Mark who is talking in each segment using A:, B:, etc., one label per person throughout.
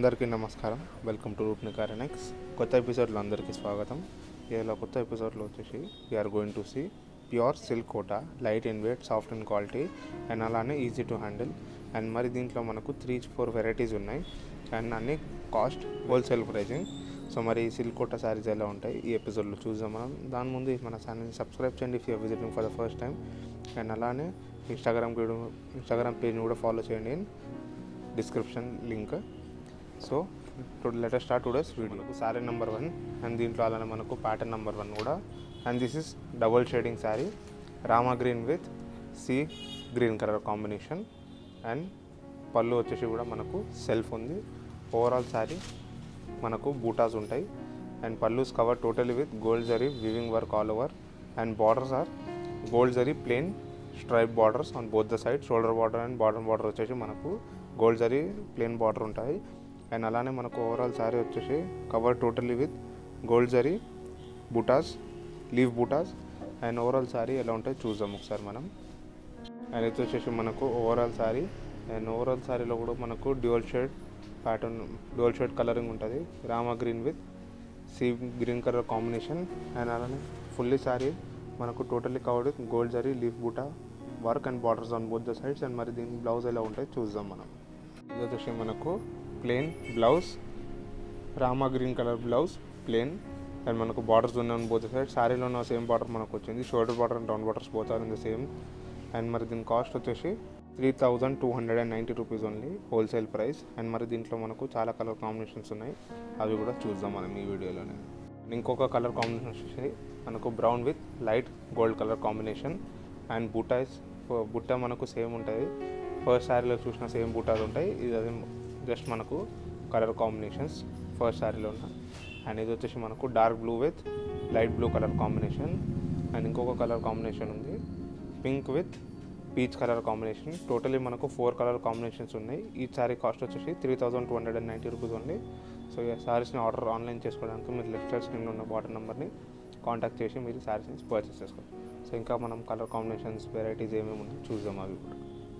A: అందరికీ నమస్కారం welcome to రూప్నికా రెనెక్స్ కొత్త ఎపిసోడ్లో అందరికీ స్వాగతం ఇలా కొత్త ఎపిసోడ్లో వచ్చేసి we're going to see pure silk Kota light in weight soft in quality and అలానే ఈజీ టు హ్యాండిల్ అండ్ మరి దీంట్లో మనకు త్రీ ఫోర్ వెరైటీస్ ఉన్నాయి అండ్ అన్ని కాస్ట్ హోల్సేల్ ప్రైజింగ్ సో మరి ఈ సిల్క్ కోటా శారీస్ ఎలా ఉంటాయి ఈ ఎపిసోడ్లో చూద్దాం మనం దాని ముందు మన ఛానల్ని సబ్స్క్రైబ్ చేయండి if you visiting for the first time and అలానే ఇన్స్టాగ్రామ్ ఇన్స్టాగ్రామ్ పేజ్ని కూడా ఫాలో చేయండి description link so let's start today's video sari number one and దీంట్లో అలానే మనకు ప్యాటర్న్ నెంబర్ వన్ కూడా and this is double shading sari Rama green with sea green colour combination and pallu వచ్చేసి కూడా మనకు సెల్ఫ్ ఉంది ఓవరాల్ శారీ మనకు బూటాస్ ఉంటాయి and pallus cover totally with gold zari weaving work all over and borders are gold zari plain stripe borders on both the side shoulder border and bottom border వచ్చేసి మనకు gold zari plain border ఉంటాయి and అలానే మనకు overall sari వచ్చేసి cover totally with gold zari butas leaf butas and overall sari ఎలా ఉంటాయి చూద్దాం ఒకసారి మనం అండ్ ఇది వచ్చేసి మనకు ఓవరాల్ శారీ అండ్ ఓవరాల్ శారీలో కూడా మనకు dual shade pattern dual shade colouring ఉంటుంది Rama green with sea green colour combination and అలానే ఫుల్లీ శారీ మనకు totally covered with gold zari leaf buta work and borders on both the sides and మరి దీని బ్లౌజ్ ఎలా ఉంటాయి చూద్దాం మనం ఇది వచ్చేసి మనకు plain blouse Rama green colour blouse plain and మనకు బార్డర్స్ ఉన్నాయి బోత్ సైడ్ శారీలో ఉన్న సేమ్ బార్డర్ మనకు వచ్చింది shoulder border and down borders both are in the same and మరి దీని కాస్ట్ వచ్చేసి three thousand two hundred and ninety rupees only wholesale price and మరి దీంట్లో మనకు చాలా కలర్ కాంబినేషన్స్ ఉన్నాయి అవి కూడా చూద్దాం మనం ఈ వీడియోలోనే ఇంకొక కలర్ కాంబినేషన్ వచ్చేసి మనకు brown with light gold colour combination and butas బుట్ట మనకు సేమ్ ఉంటుంది ఫస్ట్ శారీలో చూసిన సేమ్ బుటాస్ ఉంటాయి ఇది అదే జస్ట్ మనకు కలర్ కాంబినేషన్స్ ఫస్ట్ శారీలో ఉన్న అండ్ ఇది వచ్చేసి మనకు dark blue with light blue colour combination and ఇంకొక కలర్ కాంబినేషన్ ఉంది pink with peach colour combination totally మనకు ఫోర్ కలర్ కాంబినేషన్స్ ఉన్నాయి ఈ శారీ కాస్ట్ వచ్చేసి three thousand two hundred and ninety rupees only so ఈ శారీస్ని ఆర్డర్ ఆన్లైన్ చేసుకోవడానికి మీరు లెఫ్ట్ సైడ్ స్క్రీన్ ఉన్న బాటన్ నెంబర్ని కాంటాక్ట్ చేసి మీరు శారీస్ని పర్చేస్ చేసుకోవచ్చు సో ఇంకా మనం కలర్ కాంబినేషన్స్ వెరైటీస్ ఏమేమి ఉన్నాయో చూద్దాం అవి కూడా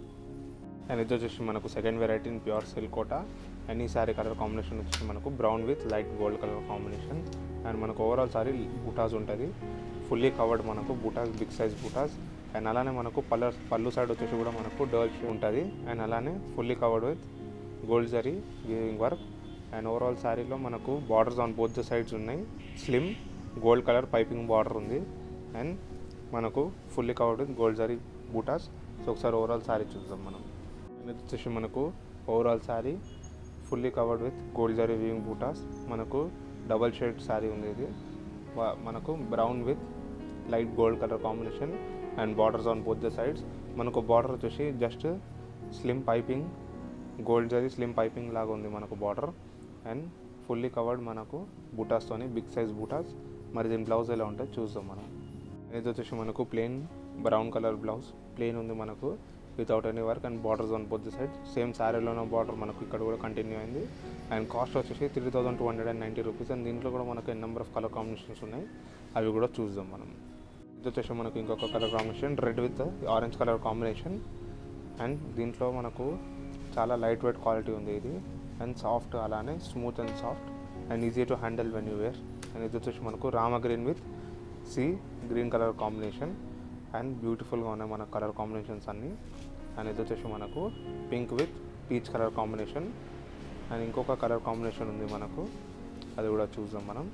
A: అండ్ ఇది వచ్చేసి మనకు second variety in pure silk Kota and ఈ శారీ కలర్ కాంబినేషన్ వచ్చేసి మనకు brown with light gold colour combination and మనకు ఓవరాల్ సారీ బుటాస్ ఉంటుంది ఫుల్లీ కవర్డ్ మనకు butas big size butas and అలానే మనకు పల్ల పళ్ళు సైడ్ వచ్చేసి కూడా మనకు డర్ల్ ఉంటుంది అండ్ అలానే fully covered with gold zari weaving work and overall శారీలో మనకు borders on both the sides ఉన్నాయి slim gold colour piping border ఉంది అండ్ మనకు fully covered with gold zari butas so ఒకసారి ఓవరాల్ శారీ చూద్దాం మనం అండ్ ఇది వచ్చేసి మనకు overall sari fully covered with gold zari weaving butas మనకు డబల్ షేడ్ శారీ ఉంది ఇది వా- మనకు brown with light gold colour combination and borders on both the sides మనకు బార్డర్ వచ్చేసి just slim piping gold zari slim piping లాగా ఉంది మనకు బార్డర్ అండ్ ఫుల్లీ కవర్డ్ మనకు బూటాస్తోని బిగ్ సైజ్ బూటాస్ మరి దీని బ్లౌజ్ ఎలా ఉంటుంది చూద్దాం మనం ఇది వచ్చేసి మనకు plain brown colour blouse plain ఉంది మనకు without any work and borders on both the side same శారీలోనే బార్డర్ మనకు ఇక్కడ కూడా కంటిన్యూ అయింది అండ్ కాస్ట్ వచ్చేసి three thousand two hundred and ninety rupees and దీంట్లో కూడా మనకు N number of colour combinations ఉన్నాయి అవి కూడా చూద్దాం మనం ఇది వచ్చేసి మనకు ఇంకొక colour combination red with orange colour combination and దీంట్లో మనకు చాలా లైట్ వెయిట్ క్వాలిటీ ఉంది ఇది అండ్ సాఫ్ట్ అలానే smooth and soft and easy to handle when you wear and ఇది వచ్చేసి మనకు Rama green with sea green colour combination and బ్యూటిఫుల్గా ఉన్నాయి మన కలర్ కాంబినేషన్స్ అన్నీ అండ్ ఇది వచ్చేసి మనకు pink with peach colour combination and ఇంకొక కలర్ కాంబినేషన్ ఉంది మనకు అది కూడా చూద్దాం మనం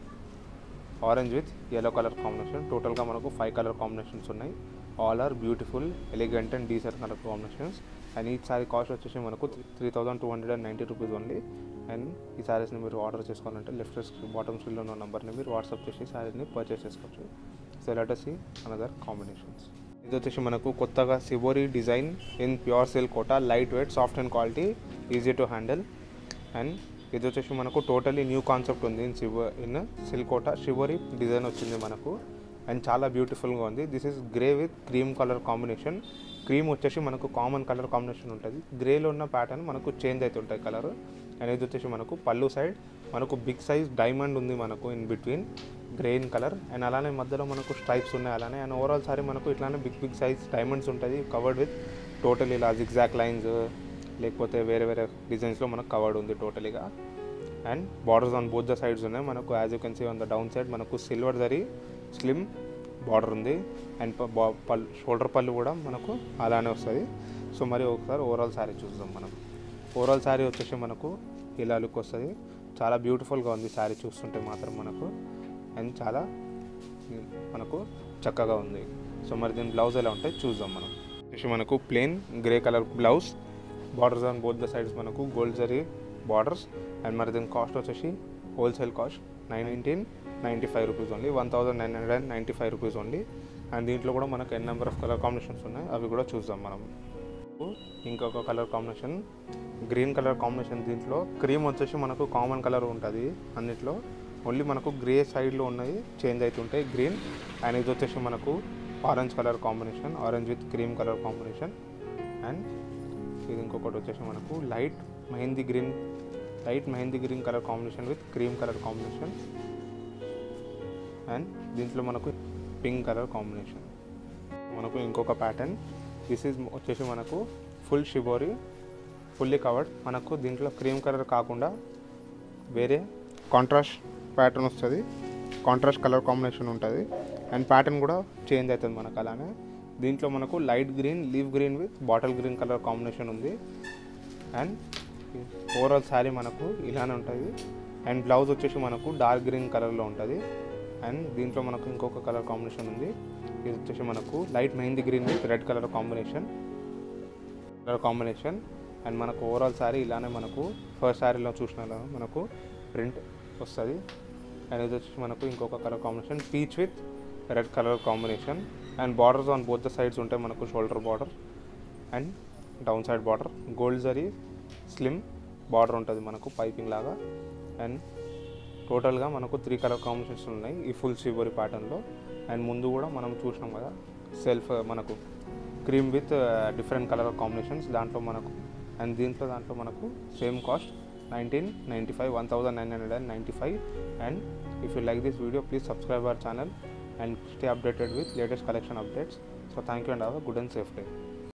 A: orange with yellow colour combination టోటల్గా మనకు ఫైవ్ కలర్ కాంబినేషన్స్ ఉన్నాయి all are beautiful elegant and decent colour combinations and ఈ సారీ కాస్ట్ వచ్చేసి మనకు three thousand two hundred and ninety rupees only and ఈ సారీస్ని మీరు ఆర్డర్ చేసుకోవాలంటే లెఫ్ట్ బాటమ్ స్క్రీన్లో ఉన్న నెంబర్ని మీరు వాట్సాప్ చేసి సారీని పర్చేస్ చేసుకోవచ్చు so let see another combinations ఇది వచ్చేసి మనకు కొత్తగా shibori design in pure silk Kota light weight soft and quality easy to handle and ఇది వచ్చేసి మనకు టోటలీ న్యూ కాన్సెప్ట్ ఉంది ఇన్ సివ in silk Kota shibori design వచ్చింది మనకు అండ్ చాలా బ్యూటిఫుల్గా ఉంది this is grey with cream colour combination cream వచ్చేసి మనకు కామన్ కలర్ కాంబినేషన్ ఉంటుంది గ్రేలో ఉన్న ప్యాటర్న్ మనకు చేంజ్ అవుతుంటాయి కలర్ అండ్ ఇది వచ్చేసి మనకు పళ్ళు సైడ్ మనకు బిగ్ సైజ్ డైమండ్ ఉంది మనకు in between grain colour and అలానే మధ్యలో మనకు స్ట్రైప్స్ ఉన్నాయి అలానే అండ్ ఓవరాల్ సారీ మనకు ఇట్లానే బిగ్ బిగ్ సైజ్ డైమండ్స్ ఉంటుంది కవర్డ్ విత్ టోటల్ ఇలా జిగ్జాక్ లైన్స్ లేకపోతే వేరే వేరే డిజైన్స్లో మనకు కవర్డ్ ఉంది టోటలీగా and borders on both the sides ఉన్నాయి మనకు as you can see on the down side మనకు సిల్వర్ దరి స్లిమ్ బార్డర్ ఉంది అండ్ పళ్ళు షోల్డర్ పళ్ళు కూడా మనకు అలానే వస్తుంది సో మరి ఒకసారి ఓవరాల్ శారీ చూద్దాం మనం ఓవరాల్ శారీ వచ్చేసి మనకు ఇలా లుక్ వస్తుంది చాలా బ్యూటిఫుల్గా ఉంది శారీ చూస్తుంటే మాత్రం మనకు అండ్ చాలా మనకు చక్కగా ఉంది సో మరి దీని బ్లౌజ్ ఎలా ఉంటాయి చూద్దాం మనం వచ్చేసి మనకు plain grey colour blouse borders on both the sides మనకు గోల్డ్ జరీ బార్డర్స్ అండ్ మరి దీని కాస్ట్ వచ్చేసి wholesale cost nineteen ninety five rupees only one thousand nine hundred and ninety five rupees only and దీంట్లో కూడా మనకు N number of colour combinations ఉన్నాయి అవి కూడా చూద్దాం మనం ఇంకొక colour combination green colour combination దీంట్లో క్రీమ్ వచ్చేసి మనకు కామన్ కలర్ ఉంటుంది అన్నిట్లో ఓన్లీ మనకు గ్రే సైడ్లో ఉన్నాయి చేంజ్ అవుతుంటాయి గ్రీన్ అండ్ ఇది వచ్చేసి మనకు orange colour combination orange with cream colour combination and ఇది ఇంకొకటి వచ్చేసి మనకు light mehndi green light mehndi green colour combination with cream colour combination and దీంట్లో మనకు పింక్ కలర్ కాంబినేషన్ మనకు ఇంకొక ప్యాటర్న్ దిస్ ఈజ్ వచ్చేసి మనకు ఫుల్ షిబోరి ఫుల్లీ కవర్డ్ మనకు దీంట్లో క్రీమ్ కలర్ కాకుండా వేరే కాంట్రాస్ట్ ప్యాటర్న్ వస్తుంది కాంట్రాస్ట్ కలర్ కాంబినేషన్ ఉంటుంది అండ్ ప్యాటర్న్ కూడా చేంజ్ అవుతుంది మనకు అలానే దీంట్లో మనకు light green leaf green with bottle green colour combination ఉంది అండ్ ఓవరాల్ శారీ మనకు ఇలానే ఉంటుంది అండ్ బ్లౌజ్ వచ్చేసి మనకు డార్క్ గ్రీన్ కలర్లో ఉంటుంది అండ్ దీంట్లో మనకు ఇంకొక కలర్ కాంబినేషన్ ఉంది ఇది వచ్చేసి మనకు light mehndi green with red colour combination colour combination and మనకు ఓవరాల్ శారీ ఇలానే మనకు ఫస్ట్ శారీలో చూసిన మనకు ప్రింట్ వస్తుంది అండ్ ఇది వచ్చేసి మనకు ఇంకొక colour combination peach with red colour combination and borders on both the sides ఉంటాయి మనకు shoulder border and down side border gold zari slim border ఉంటుంది మనకు పైపింగ్ లాగా అండ్ టోటల్గా మనకు త్రీ కలర్ కాంబినేషన్స్ ఉన్నాయి ఈ ఫుల్ సివరీ ప్యాటర్న్లో అండ్ ముందు కూడా మనం చూసినాం కదా సెల్ఫ్ మనకు cream with different colour combinations దాంట్లో మనకు అండ్ దీంట్లో దాంట్లో మనకు same cost nineteen ninety five one thousand nine hundred and ninety five and if you like this video please subscribe our channel and stay updated with latest collection updates. So thank you and have a good and safe day.